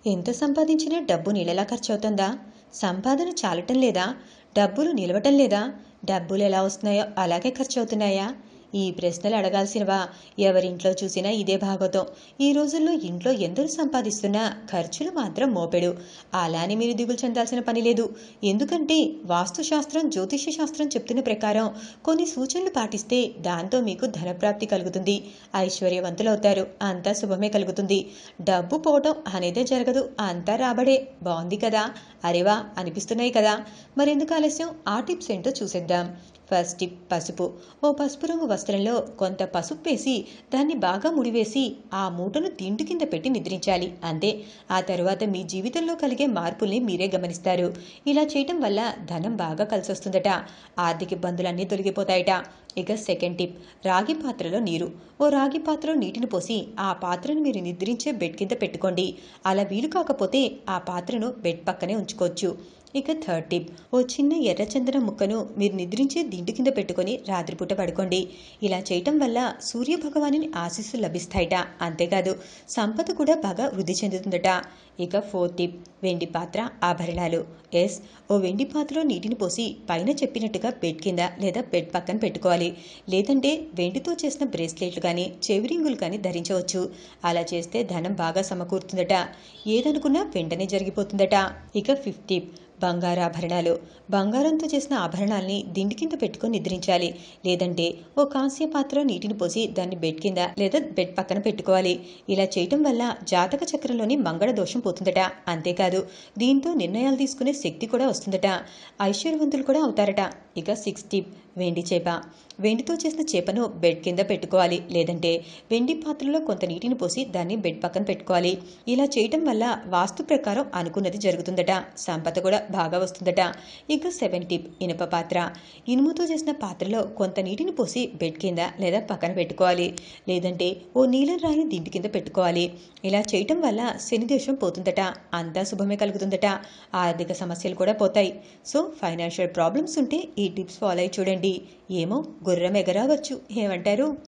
ఎంత సంపాదించినా డబ్బు నీళ్ళలా ఖర్చవుతుందా సంపాదన చాలటం లేదా డబ్బులు నిలవటం లేదా డబ్బులు ఎలా వస్తున్నాయో అలాగే ఖర్చు అవుతున్నాయా ఈ ప్రశ్నలు అడగాల్సినవా ఎవరింట్లో చూసినా ఇదే భాగవతం ఈ రోజుల్లో ఇంట్లో ఎందరు సంపాదిస్తున్నా ఖర్చులు మాత్రం మోపెడు అలానే మీరు దిగులు చెందాల్సిన పని లేదు ఎందుకంటే వాస్తుశాస్త్రం జ్యోతిష్య శాస్త్రం చెప్తున్న ప్రకారం కొన్ని సూచనలు పాటిస్తే దాంతో మీకు ధనప్రాప్తి కలుగుతుంది ఐశ్వర్యవంతులవుతారు అంతా శుభమే కలుగుతుంది డబ్బు పోవటం అనేదే జరగదు అంతా రాబడే బాగుంది కదా అరేవా అనిపిస్తున్నాయి కదా మరెందుకు ఆలస్యం ఆ టిప్స్ ఏంటో చూసేద్దాం ఫస్ట్ టిప్ పసుపు ఓ పసుపు రంగు వస్త్రంలో కొంత పసుపు వేసి దాన్ని బాగా ముడివేసి ఆ మూటను దిండు కింద పెట్టి నిద్రించాలి అంతే ఆ తరువాత మీ జీవితంలో కలిగే మార్పుల్ని మీరే గమనిస్తారు ఇలా చేయటం వల్ల ధనం బాగా కలిసొస్తుందట ఆర్థిక ఇబ్బందులన్నీ తొలగిపోతాయట ఇక సెకండ్ టిప్ రాగి పాత్రలో నీరు ఓ రాగి పాత్రలో నీటిని పోసి ఆ పాత్రను మీరు నిద్రించే బెడ్ కింద పెట్టుకోండి అలా వీలు కాకపోతే ఆ పాత్రను బెడ్ పక్కనే ఉంచుకోవచ్చు ఇక థర్డ్ టిప్ ఓ చిన్న ఎర్రచందనం ముక్కను మీరు నిద్రించే దిండు కింద పెట్టుకొని రాత్రిపూట పడుకోండి ఇలా చేయటం వల్ల సూర్య భగవానుని ఆశీస్సులు లభిస్తాయట అంతేకాదు సంపద కూడా బాగా వృద్ధి చెందుతుందట ఇక ఫోర్త్ టిప్ వెండి పాత్ర ఆభరణాలు ఎస్ ఓ వెండి పాత్రలో నీటిని పోసి పైన చెప్పినట్టుగా బెడ్ కింద లేదా బెడ్ పక్కన పెట్టుకోవాలి లేదంటే వెండితో చేసిన బ్రేస్లెట్లు కానీ చెవిరింగులు కానీ ధరించవచ్చు అలా చేస్తే ధనం బాగా సమకూరుతుందట ఏదనుకున్నా వెంటనే జరిగిపోతుందట ఇక ఫిఫ్త్ టిప్ బంగారాభరణాలు బంగారంతో చేసిన ఆభరణాల్ని దిండి కింద పెట్టుకొని నిద్రించాలి లేదంటే ఓ కాంస్య పాత్ర నీటిని పోసి దాన్ని బెడ్ కింద లేదా బెడ్ పక్కన పెట్టుకోవాలి ఇలా చేయటం వల్ల జాతక చక్రంలోని మంగళ దోషం పోతుందట అంతేకాదు దీంతో నిర్ణయాలు తీసుకునే శక్తి కూడా వస్తుందట ఐశ్వర్యవంతులు కూడా అవుతారట ఇక సిక్స్ టిప్ వెండి చేప వెండితో చేసిన చేపను బెడ్ కింద పెట్టుకోవాలి లేదంటే వెండి పాత్రలో కొంత నీటిని పోసి దాన్ని బెడ్ పక్కన పెట్టుకోవాలి ఇలా చేయటం వల్ల వాస్తు ప్రకారం అనుకున్నది జరుగుతుందట సంపద కూడా బాగా వస్తుందట ఇక సెవెన్ టిప్ ఇనుప పాత్ర ఇనుముతో చేసిన పాత్రలో కొంత నీటిని పోసి బెడ్ కింద లేదా పక్కన పెట్టుకోవాలి లేదంటే ఓ నీలం రాయిని దిండి కింద పెట్టుకోవాలి ఇలా చేయటం వల్ల శని దోషం పోతుందట అంతా శుభమే కలుగుతుందట ఆర్థిక సమస్యలు కూడా పోతాయి సో ఫైనాన్షియల్ ప్రాబ్లమ్స్ ఉంటే ఈ టిప్స్ ఫాలో అయి చూడండి ఏమో గుర్రం ఎగరావచ్చు ఏమంటారు